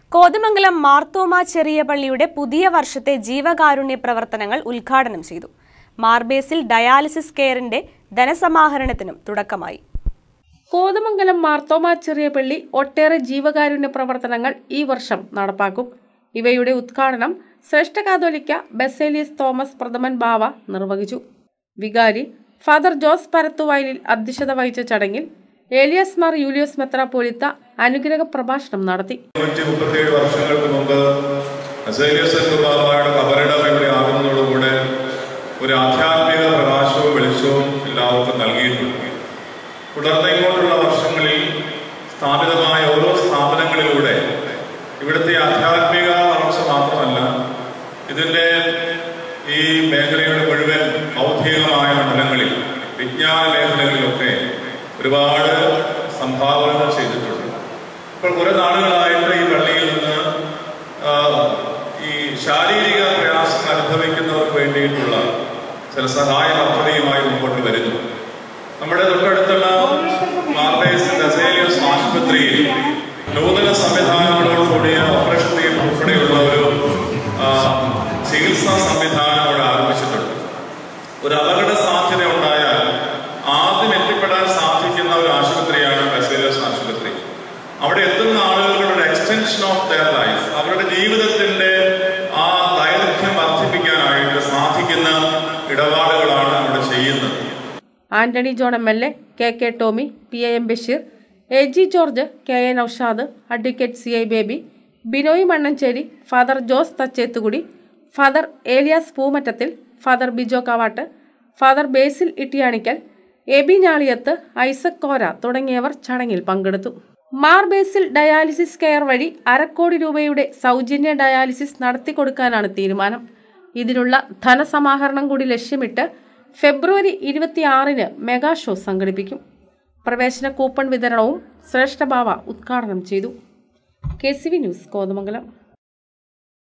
കോതമംഗലം മാർത്തോമ ചെറിയ പള്ളിയുടെ പുതിയ വർഷത്തെ ജീവകാരുണ്യ പ്രവർത്തനങ്ങൾ ഉദ്ഘാടനം ചെയ്തു മാർബേസിൽ ഡയാലിസിസ് കെയറിന്റെ ധനസമാഹരണത്തിനും തുടക്കമായി കോതമംഗലം മാർത്തോമ ചെറിയ പള്ളി ഒട്ടേറെ ജീവകാരുണ്യ പ്രവർത്തനങ്ങൾ ഈ വർഷം നടപ്പാക്കും ഇവയുടെ ഉദ്ഘാടനം ശ്രേഷ്ഠ കാതോലിക്ക ബസേലിയസ് തോമസ് പ്രഥമൻ ബാവ നിർവഹിച്ചു വികാരി ഫാദർ ജോസ് പരത്തുവയലിൽ അധ്യക്ഷത വഹിച്ച ചടങ്ങിൽ ഏലിയസ് മാർ യൂലിയോസ് മെത്രാപ്പോലിത്ത അനുഗ്രഹ പ്രഭാഷണം നടത്തി നൂറ്റി മുപ്പത്തിയേഴ് വർഷങ്ങൾക്ക് മുമ്പ് അസേലിയസ് ബാബായുടെ കബറിടം ഇവിടെ ആകുന്നതോടുകൂടെ ഒരു ആധ്യാത്മിക പ്രകാശവും വെളിച്ചവും എല്ലാവർക്കും നൽകിയിട്ടുണ്ട് തുടർന്ന് ഇങ്ങോട്ടുള്ള വർഷങ്ങളിൽ സ്ഥാപിതമായ ഓരോ സ്ഥാപനങ്ങളിലൂടെ ഇവിടുത്തെ ആധ്യാത്മിക വളർച്ച മാത്രമല്ല ഇതിൻ്റെ ഈ മേഖലയുടെ മുഴുവൻ ഔദ്യോഗികമായ മണ്ഡലങ്ങളിൽ വിജ്ഞാന മേഖലകളിലൊക്കെ ഒരുപാട് സംഭാവനകൾ ചെയ്തിട്ടുണ്ട് ഇപ്പോൾ കുറെ നാളുകളായിട്ട് ഈ പള്ളിയിൽ നിന്ന് ആ, ഈ ശാരീരിക പ്രയാസം അനുഭവിക്കുന്നവർക്ക് വേണ്ടിയിട്ടുള്ള ചില സഹായ പദ്ധതിയുമായി മുമ്പോട്ട് വരുന്നു നമ്മുടെ തൊട്ടടുത്തുള്ള മാർബേസ് ഗസേലിയസ് ആശുപത്രിയിൽ നൂതന സംവിധാനങ്ങളോട് കൂടിയ ഓപ്പറേഷൻ തിയേറ്റർ ഉൾപ്പെടെയുള്ള ഒരു ആ, ചികിത്സാ സംവിധാനം അവിടെ ആരംഭിച്ചിട്ടുണ്ട് ഒരു അപകട സാധ്യത ഉണ്ടായാൽ ആദ്യം എത്തിപ്പെടാൻ സാധിക്കുന്ന ഒരു ആശുപത്രിയാണ് ബസേലിയസ് ആശുപത്രി അവിടെ എത്തുന്ന ആളുകളുടെ ഒരു എക്സ്റ്റൻഷൻ ഓഫ് ദയർ ലൈഫ് അവരുടെ ജീവിതത്തിന്റെ ആ ദൈർഘ്യം വർദ്ധിപ്പിക്കാനായിട്ട് സാധിക്കുന്ന ഇടപാടുകളാണ് അവിടെ ചെയ്യുന്നത് Antony John M L A K K Tomy P A M Basheer A G George K A Noushad advocate C I Baby Binoy Mannancherry father Jose Thachethukudy father Elias Poomattathil father Bijo Kavattu father Basil Ittiyanickal A B Njaliyath Isaac Kora തുടങ്ങിയവർ ചടങ്ങിൽ പങ്കെടുത്തു മാർ ബേസിൽ ഡയാലിസിസ് കെയർ വഴി അരക്കോടി രൂപയുടെ സൗജന്യ ഡയാലിസിസ് നടത്തിക്കൊടുക്കാനാണ് തീരുമാനം ഇതിനുള്ള ധനസമാഹരണം കൂടി ലക്ഷ്യമിട്ട് ഫെബ്രുവരി ഇരുപത്തിയാറിന് മെഗാ ഷോ സംഘടിപ്പിക്കും പ്രവേശന കൂപ്പൺ വിതരണവും ശ്രേഷ്ഠഭാവ ഉദ്ഘാടനം ചെയ്തു K C V news Kothamangalam